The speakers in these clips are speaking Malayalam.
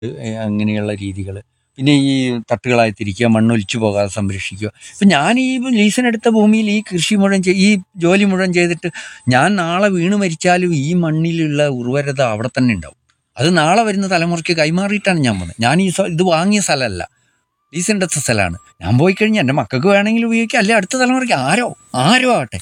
ഏഹ് അങ്ങനെയുള്ള രീതികൾ പിന്നെ ഈ തട്ടുകളായി തിരിക്കുക മണ്ണൊലിച്ചു പോകാതെ സംരക്ഷിക്കുക ഇപ്പം ഞാൻ ഈ ലീസിനെടുത്ത ഭൂമിയിൽ ഈ കൃഷി മുഴുവൻ ചെയ്- ഈ ജോലി മുഴുവൻ ചെയ്തിട്ട് ഞാൻ നാളെ വീണ് മരിച്ചാലും ഈ മണ്ണിലുള്ള ഉർവരത അവിടെ തന്നെ ഉണ്ടാവും അത് നാളെ വരുന്ന തലമുറയ്ക്ക് കൈമാറിയിട്ടാണ് ഞാൻ പോകുന്നത് ഞാൻ ഈ സ- ഇത് വാങ്ങിയ സ്ഥലമല്ല ലീസിനെടുത്ത സ്ഥലമാണ് ഞാൻ പോയി കഴിഞ്ഞാൽ എൻ്റെ മക്കൾക്ക് വേണമെങ്കിൽ ഉപയോഗിക്കാം അല്ലെ അടുത്ത തലമുറയ്ക്ക് ആരോ ആരോ ആവട്ടെ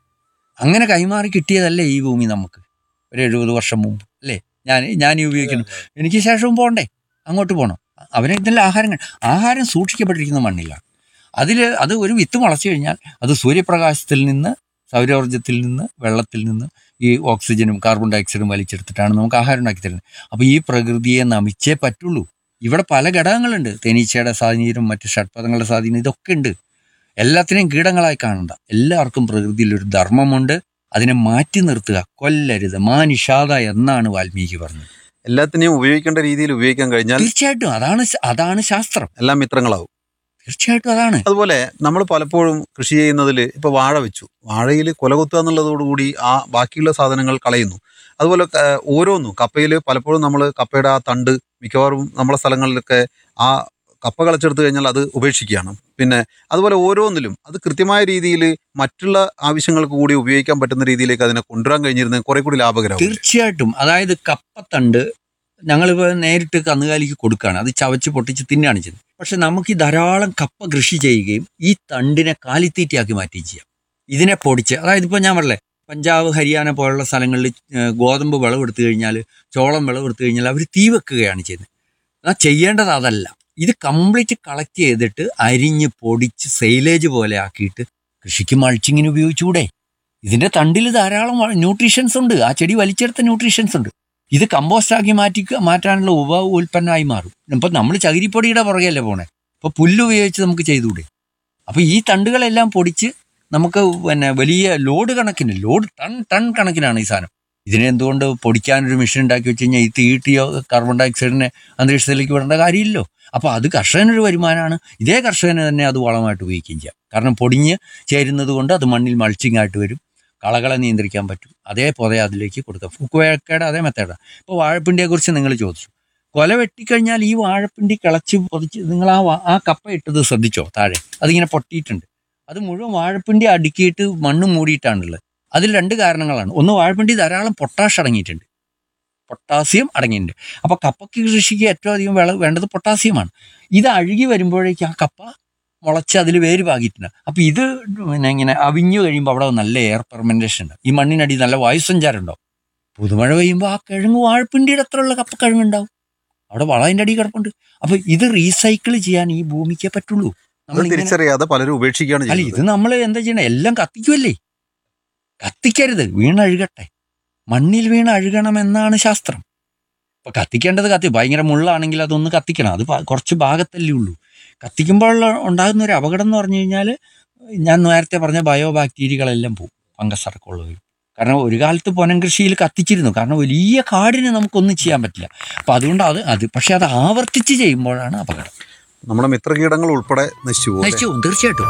അങ്ങനെ കൈമാറി കിട്ടിയതല്ലേ ഈ ഭൂമി നമുക്ക് ഒരു എഴുപത് വർഷം മുമ്പ് അല്ലേ ഞാൻ ഞാൻ ഈ ഉപയോഗിക്കുന്നു എനിക്ക് ശേഷവും പോകണ്ടേ അങ്ങോട്ട് പോകണം അവന് ഇതിൻ്റെ ആഹാരം കഴി- ആഹാരം സൂക്ഷിക്കപ്പെട്ടിരിക്കുന്ന മണ്ണിലാണ് അതിൽ അത് ഒരു വിത്ത് മുളച്ചു കഴിഞ്ഞാൽ അത് സൂര്യപ്രകാശത്തിൽ നിന്ന് സൗരോർജ്ജത്തിൽ നിന്ന് വെള്ളത്തിൽ നിന്ന് ഈ ഓക്സിജനും കാർബൺ ഡയോക്സൈഡും വലിച്ചെടുത്തിട്ടാണ് നമുക്ക് ആഹാരം ഉണ്ടാക്കി തരുന്നത് അപ്പോൾ ഈ പ്രകൃതിയെ നമിച്ചേ പറ്റുള്ളൂ ഇവിടെ പല ഘടകങ്ങളുണ്ട് തേനീച്ചയുടെ സ്വാധീനം മറ്റ് ഷഡ്പദങ്ങളുടെ സ്വാധീനം ഇതൊക്കെ ഉണ്ട് എല്ലാത്തിനെയും കീടങ്ങളായി കാണണ്ട എല്ലാവർക്കും പ്രകൃതിയിൽ ഒരു ധർമ്മമുണ്ട് അതിനെ മാറ്റി നിർത്തുക കൊല്ലരുത് മാനിഷാദ എന്നാണ് വാൽമീകി പറഞ്ഞത് എല്ലാത്തിനെയും ഉപയോഗിക്കേണ്ട രീതിയിൽ ഉപയോഗിക്കാൻ കഴിഞ്ഞാൽ തീർച്ചയായിട്ടും അതാണ് ശ- അതാണ് ശാസ്ത്രം എല്ലാം മിത്രങ്ങളാവും തീർച്ചയായിട്ടും അതാണ് അതുപോലെ നമ്മൾ പലപ്പോഴും കൃഷി ചെയ്യുന്നതിൽ ഇപ്പൊ വാഴ വെച്ചു വാഴയിൽ കൊലകുത്തുക എന്നുള്ളതോടുകൂടി ആ ബാക്കിയുള്ള സാധനങ്ങൾ കളയുന്നു അതുപോലെ ക- ഓരോന്നും കപ്പയിൽ പലപ്പോഴും നമ്മൾ കപ്പയുടെ ആ തണ്ട് മിക്കവാറും നമ്മളെ സ്ഥലങ്ങളിലൊക്കെ ആ കപ്പ കളച്ചെടുത്ത് കഴിഞ്ഞാൽ അത് ഉപേക്ഷിക്കുകയാണ് പിന്നെ അതുപോലെ ഓരോന്നിലും അത് കൃത്യമായ രീതിയിൽ മറ്റുള്ള ആവശ്യങ്ങൾക്ക് കൂടി ഉപയോഗിക്കാൻ പറ്റുന്ന രീതിയിലേക്ക് അതിനെ കൊണ്ടുവരാൻ കഴിഞ്ഞിരുന്നത് കുറെ കൂടി ലാഭകരമാവും തീർച്ചയായിട്ടും അതായത് കപ്പത്തണ്ട് ഞങ്ങളിപ്പോൾ നേരിട്ട് കന്നുകാലിക്ക് കൊടുക്കുകയാണ് അത് ചവച്ച് പൊട്ടിച്ച് തിന്നുകയാണ് ചെയ്യുന്നത് പക്ഷെ നമുക്ക് ഈ ധാരാളം കപ്പ കൃഷി ചെയ്യുകയും ഈ തണ്ടിനെ കാലിത്തീറ്റയാക്കി മാറ്റുകയും ചെയ്യാം ഇതിനെ പൊടിച്ച് അതായത് ഇപ്പോൾ ഞാൻ പറഞ്ഞില്ലേ പഞ്ചാബ് ഹരിയാന പോലുള്ള സ്ഥലങ്ങളിൽ ഏഹ്, ഗോതമ്പ് വിളവെടുത്തു കഴിഞ്ഞാൽ ചോളം വിളവെടുത്തു കഴിഞ്ഞാൽ അവർ തീ വെക്കുകയാണ് ചെയ്യുന്നത് എന്നാൽ ചെയ്യേണ്ടത് അതല്ല ഇത് കംപ്ലീറ്റ് കളക്ട് ചെയ്തിട്ട് അരിഞ്ഞ് പൊടിച്ച് സെയിലേജ് പോലെ ആക്കിയിട്ട് കൃഷിക്ക് മൾച്ചിങ്ങിന് ഉപയോഗിച്ചുകൂടെ ഇതിന്റെ തണ്ടിൽ ധാരാളം ന്യൂട്രീഷൻസ് ഉണ്ട് ആ ചെടി വലിച്ചെടുത്ത ന്യൂട്രീഷൻസ് ഉണ്ട് ഇത് കമ്പോസ്റ്റ് ആക്കി മാറ്റി മാറ്റാനുള്ള ഉപ ഉൽപ്പന്നമായി മാറും ഇപ്പൊ നമ്മൾ ചകിരിപ്പൊടിയുടെ പുറകെയല്ലേ പോണേ ഇപ്പൊ പുല്ല് ഉപയോഗിച്ച് നമുക്ക് ചെയ്തുകൂടെ അപ്പൊ ഈ തണ്ടുകളെല്ലാം പൊടിച്ച് നമുക്ക് പിന്നെ വലിയ ലോഡ് കണക്കിന് ലോഡ് ടൺ ടൺ കണക്കിനാണ് ഈ സാധനം ഇതിനെ എന്തുകൊണ്ട് പൊടിക്കാനൊരു മെഷീൻ ഉണ്ടാക്കി വെച്ച് കഴിഞ്ഞാൽ ഈ തീട്ടിയോ കാർബൺ ഡയോക്സൈഡിനെ അന്തരീക്ഷത്തിലേക്ക് വിടേണ്ട കാര്യമില്ലല്ലോ അപ്പോൾ അത് കർഷകനൊരു വരുമാനമാണ് ഇതേ കർഷകന് തന്നെ അത് വളമായിട്ട് ഉപയോഗിക്കുകയും ചെയ്യാം കാരണം പൊടിഞ്ഞ് ചേരുന്നത് കൊണ്ട് അത് മണ്ണിൽ മൾച്ചിങ് ആയിട്ട് വരും കളകളെ നിയന്ത്രിക്കാൻ പറ്റും അതേ പൊതയെ അതിലേക്ക് കൊടുക്കാം ഫുക്കുവേക്കയുടെ അതേ മെത്തേഡാണ് ഇപ്പോൾ വാഴപ്പിണ്ടിയെക്കുറിച്ച് നിങ്ങൾ ചോദിച്ചു കൊല വെട്ടിക്കഴിഞ്ഞാൽ ഈ വാഴപ്പിണ്ടി കിളച്ച് പൊതിച്ച് നിങ്ങൾ ആ വാ- ആ കപ്പ ഇട്ടത് ശ്രദ്ധിച്ചോ താഴെ അതിങ്ങനെ പൊട്ടിയിട്ടുണ്ട് അത് മുഴുവൻ വാഴപ്പിണ്ടി അടുക്കിയിട്ട് മണ്ണ് മൂടിയിട്ടാണുള്ളത് അതിൽ രണ്ട് കാരണങ്ങളാണ് ഒന്ന് വാഴപ്പിണ്ടി ധാരാളം പൊട്ടാഷ് അടങ്ങിയിട്ടുണ്ട് പൊട്ടാസ്യം അടങ്ങിയിട്ടുണ്ട് അപ്പോൾ കപ്പയ്ക്ക് കൃഷിക്ക് ഏറ്റവും അധികം വിള വേണ്ടത് പൊട്ടാസ്യമാണ് ഇത് അഴുകി വരുമ്പോഴേക്കും ആ കപ്പ മുളച്ച് അതിൽ വേര് പാകിയിട്ടുണ്ട് അപ്പോൾ ഇത് പിന്നെ ഇങ്ങനെ അവിഞ്ഞു കഴിയുമ്പോൾ അവിടെ നല്ല എയർ പെർമെൻറ്റേഷൻ ഉണ്ട് ഈ മണ്ണിനടി നല്ല വായുസഞ്ചാരം ഉണ്ടാവും പുതുമഴ പെയ്യുമ്പോൾ ആ കിഴങ്ങ് വാഴപ്പിണ്ടിയുടെ അത്രയുള്ള കപ്പ കിഴങ്ങുണ്ടാവും അവിടെ വളതിൻ്റെ അടി കിടപ്പുണ്ട് അപ്പോൾ ഇത് റീസൈക്കിൾ ചെയ്യാൻ ഈ ഭൂമിക്കേ പറ്റുള്ളൂ അത് നമ്മളിങ്ങനെ- തിരിച്ചറിയാതെ പലരും ഉപേക്ഷിക്കുകയാണ് അല്ല ഇത് ചെയ്യുന്നത് നമ്മൾ എന്താ ചെയ്യണേ എല്ലാം കത്തിക്കുമല്ലേ കത്തിക്കരുത് വീണഴുകട്ടെ മണ്ണിൽ വീണ് അഴുകണമെന്നാണ് ശാസ്ത്രം ഇപ്പൊ കത്തിക്കേണ്ടത് കത്തി ഭയങ്കര മുള്ളാണെങ്കിൽ അതൊന്ന് കത്തിക്കണം അത് പ- കുറച്ച് ഭാഗത്തല്ലേ ഉള്ളൂ കത്തിക്കുമ്പോൾ ഉണ്ടാകുന്ന ഒരു അപകടം എന്ന് പറഞ്ഞു കഴിഞ്ഞാൽ ഞാൻ നേരത്തെ പറഞ്ഞ ബയോ ബാക്ടീരിയകളെല്ലാം പോകും ഫംഗസ് അടക്കമുള്ളത് കാരണം ഒരു കാലത്ത് പൊനം കൃഷിയിൽ കത്തിച്ചിരുന്നു കാരണം വലിയ കാടിന് നമുക്കൊന്നും ചെയ്യാൻ പറ്റില്ല അപ്പം അതുകൊണ്ട് അത് അത് പക്ഷെ അത് ആവർത്തിച്ച് ചെയ്യുമ്പോഴാണ് അപകടം നമ്മുടെ മിത്രകീടങ്ങൾ ഉൾപ്പെടെ നശിച്ചു പോകും അല്ലേ? നശിച്ചു പോകും, തീർച്ചയായിട്ടും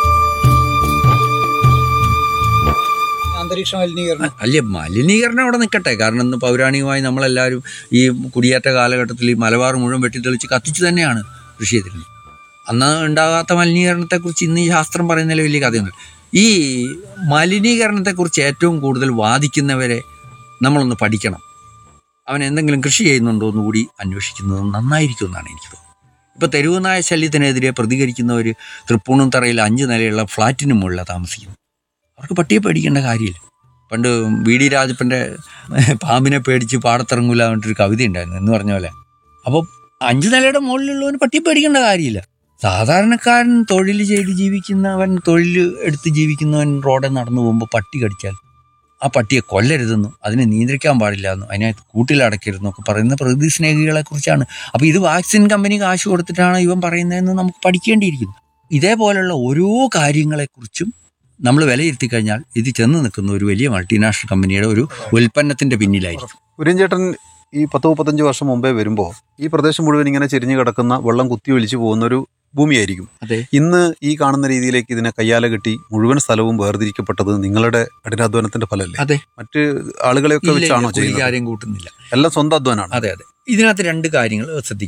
അന്തരീക്ഷ മലിനീകരണം അല്ല മലിനീകരണം അവിടെ നിൽക്കട്ടെ കാരണം ഇന്ന് പൗരാണികമായി നമ്മളെല്ലാവരും ഈ കുടിയേറ്റ കാലഘട്ടത്തിൽ ഈ മലബാർ മുഴുവൻ വെട്ടിത്തെളിച്ച് കത്തിച്ചു തന്നെയാണ് കൃഷി ചെയ്തിരുന്നത് അന്ന് ഉണ്ടാകാത്ത മലിനീകരണത്തെക്കുറിച്ച് ഇന്ന് ഈ ശാസ്ത്രം പറയുന്നതിൽ വലിയ കഥയൊന്നും ഈ മലിനീകരണത്തെക്കുറിച്ച് ഏറ്റവും കൂടുതൽ വാദിക്കുന്നവരെ നമ്മളൊന്ന് പഠിക്കണം അവൻ എന്തെങ്കിലും കൃഷി ചെയ്യുന്നുണ്ടോ എന്ന് കൂടി അന്വേഷിക്കുന്നത് നന്നായിരിക്കും എന്നാണ് എനിക്ക് തോന്നുന്നത് ഇപ്പോൾ തെരുവ് നായ ശല്യത്തിനെതിരെ പ്രതികരിക്കുന്നവർ തൃപ്പൂണിത്തറയിൽ അഞ്ച് നിലയുള്ള ഫ്ലാറ്റിന് മുകളിലാണ് താമസിക്കുന്നത് അവർക്ക് പട്ടിയെ പേടിക്കേണ്ട കാര്യമില്ല പണ്ട് വി ഡി രാജപ്പൻ്റെ പാമ്പിനെ പേടിച്ച് പാടത്തിറങ്ങൂല പറഞ്ഞിട്ടൊരു കവിത ഉണ്ടായിരുന്നു എന്ന് പറഞ്ഞ പോലെ അപ്പോൾ അഞ്ച് നിലയുടെ മുകളിലുള്ളവന് പട്ടിയെ പേടിക്കേണ്ട കാര്യമില്ല സാധാരണക്കാരൻ തൊഴിൽ ചെയ്ത് ജീവിക്കുന്നവൻ തൊഴിൽ എടുത്ത് ജീവിക്കുന്നവൻ റോഡിൽ നടന്നു പോകുമ്പോൾ പട്ടി കടിച്ചാൽ ആ പട്ടിയെ കൊല്ലരുതെന്നും അതിനെ നിയന്ത്രിക്കാൻ പാടില്ല എന്നും അതിനകത്ത് കൂട്ടിലടക്കരുതെന്നും ഒക്കെ പറയുന്ന പ്രകൃതി സ്നേഹികളെ കുറിച്ചാണ് അപ്പോൾ ഇത് വാക്സിൻ കമ്പനി കാശ് കൊടുത്തിട്ടാണ് ഇവൻ പറയുന്നതെന്ന് നമുക്ക് പഠിക്കേണ്ടിയിരിക്കുന്നു ഇതേപോലുള്ള ഓരോ കാര്യങ്ങളെക്കുറിച്ചും നമ്മൾ വിലയിരുത്തി കഴിഞ്ഞാൽ ഇത് ചെന്ന് നിൽക്കുന്ന ഒരു വലിയ മൾട്ടിനാഷണൽ കമ്പനിയുടെ ഒരു ഉൽപ്പന്നത്തിന്റെ പിന്നിലായിരിക്കും കുര്യൻ ചേട്ടൻ ഈ പത്ത് മുപ്പത്തഞ്ച് വർഷം മുമ്പേ വരുമ്പോൾ ഈ പ്രദേശം മുഴുവൻ ഇങ്ങനെ ചെരിഞ്ഞു കിടക്കുന്ന വെള്ളം കുത്തി ഒലിച്ചു പോകുന്ന ഒരു ഭൂമിയായിരിക്കും അതെ ഇന്ന് ഈ കാണുന്ന രീതിയിലേക്ക് ഇതിനെ കയ്യാല കെട്ടി മുഴുവൻ സ്ഥലവും വേർതിരിക്കപ്പെട്ടത് നിങ്ങളുടെ കഠിനാധ്വാനത്തിന്റെ ഫലമല്ലേ അതെ മറ്റ് ആളുകളെയൊക്കെ ഇല്ല, വെച്ചാണോ ഇല്ല, ഒരു ചെയ്യുന്നത് കാര്യം കൂട്ടുന്നില്ല എല്ലാം സ്വന്തം അധ്വാനാണ് അതെ അതെ ഇതിനകത്ത് രണ്ട് കാര്യങ്ങൾ ശ്രദ്ധിക്കുക